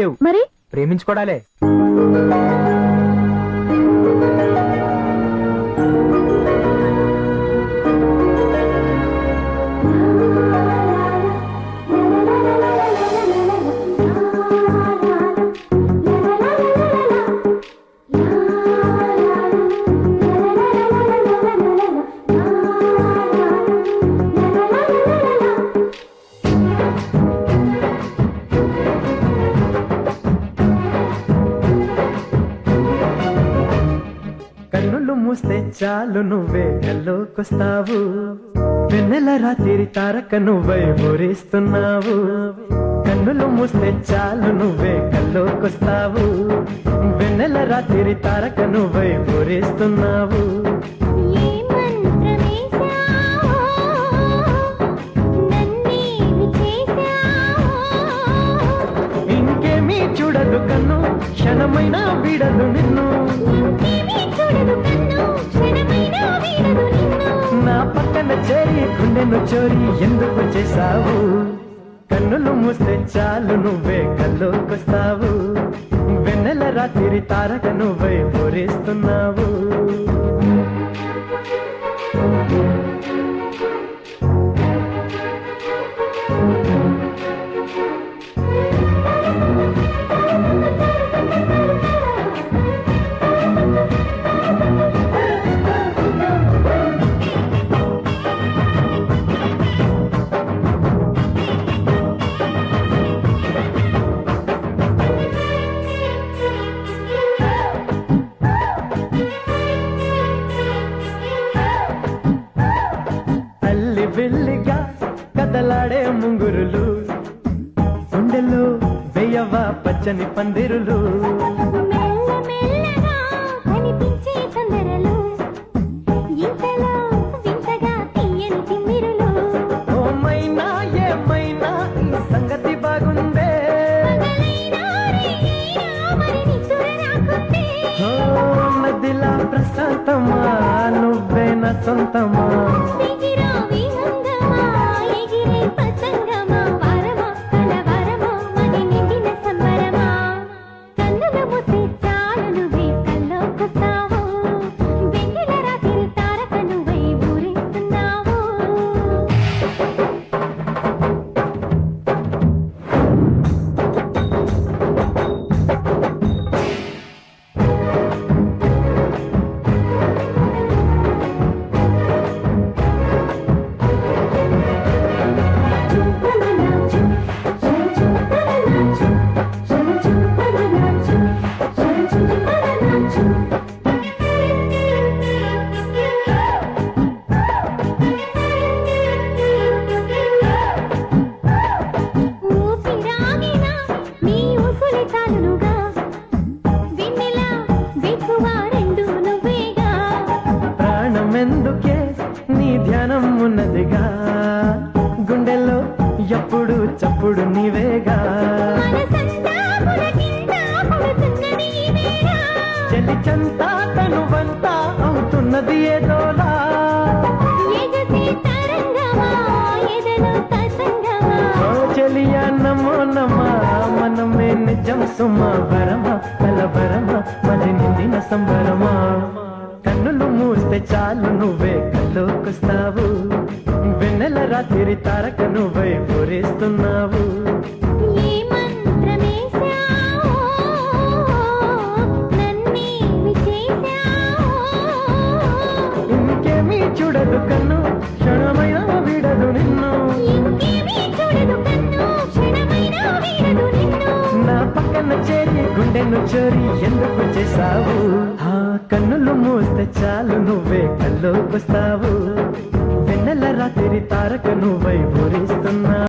లేవు మరి ప్రేమించుకోడాలే కన్నులు మూస్తే చాలు నువ్వే కల్లోకొస్తావు వెన్నెల రాత్రి తారక నువ్వై ఊరేస్తున్నావు కన్నులు మూస్తే చాలు నువ్వే కల్లోకొస్తావు వెన్నెల రాత్రి తారక నువ్వై ఊరేస్తున్నావు ఏ మంత్రమేశావో నన్నేమి చేశావో ఇంకేమీ చూడదు కన్ను క్షణమైన వీడదు నిన్ను ఇంకేమీ చూడదు కన్ను క్షణమైనా వీడదు నిన్ను నా పక్కన చేరి గుండెను చోరి ఎందుకు చేశావు కన్నులు మూస్తే చాలు నువ్వే కల్లోకొస్తావు వెన్నెల రాత్రి తారక నువ్వై ఊరేస్తున్నావు అల్లి వెళ్ళిగా కదలాడే ముంగురులు గుండెలో వెయ్యవా పచ్చని పందిరులు మెల్లమెల్లగా కనిపించే తొందరలు ఇంతలో వింతగా తీయని తిమ్మిరులు ఓ మైనా ఏమైనా ఈ సంగతి బాగుందే పగలైనా రేయైనా మరి నిద్ర రాకుందే ఓ నదిలా ప్రశాంతమా నువ్వే నా సొంతమా ఎగిరా విహంగమా ఎగిరే పతంగమా వరమా కలవరమా మది నిండిన సంబరమా కన్నుల ముసి చాలు నువ్వే కల్లోకొస్తావు వెన్నెల రాత్రి తారక నువ్వై ఊరేస్తున్నావు ఊపిరాగిన నీ ఊసులి చాలునుగా వెన్నెల వెక్కువ రెండు నువ్వేగా ప్రాణమెందుకే నీ ధ్యానం ఉన్నదిగా గుండెల్లో ఎప్పుడు చప్పుడు నీవేగా మనసంతా పులకింత పుడుతున్నది ఈ వేళ చెలి చంతా తనువంతా అవుతున్నది ఏదోలా ఎగసి తరంగమా ఎదలో తసంగమా ఓ చెలియా నమో నమా మనమే నిజం సుమా వరమా కలవరమా మది నిండిన సంబరమా కన్నులు మూస్తే చాలు నువ్వే కల్లోకొస్తావు వెన్నెల రాత్రి తారక నువ్వై ఊరేస్తున్నావు ఏ మంత్రమేశావో నన్నేమి చేశావో ఇంకేమీ చూడదు కన్ను క్షణమైన విడదు నిన్ను ఇంకేమీ చూడదు కన్ను క్షణమైనా వీడదు నిన్ను నా పక్కన చేరి గుండెను చోరి ఎందుకు చేశావు ఆ కన్నులు మూస్తే చాలు నువ్వే కల్లోకొస్తావు వెన్నెల రాత్రి తారక నువ్వై ఊరిస్తున్నావు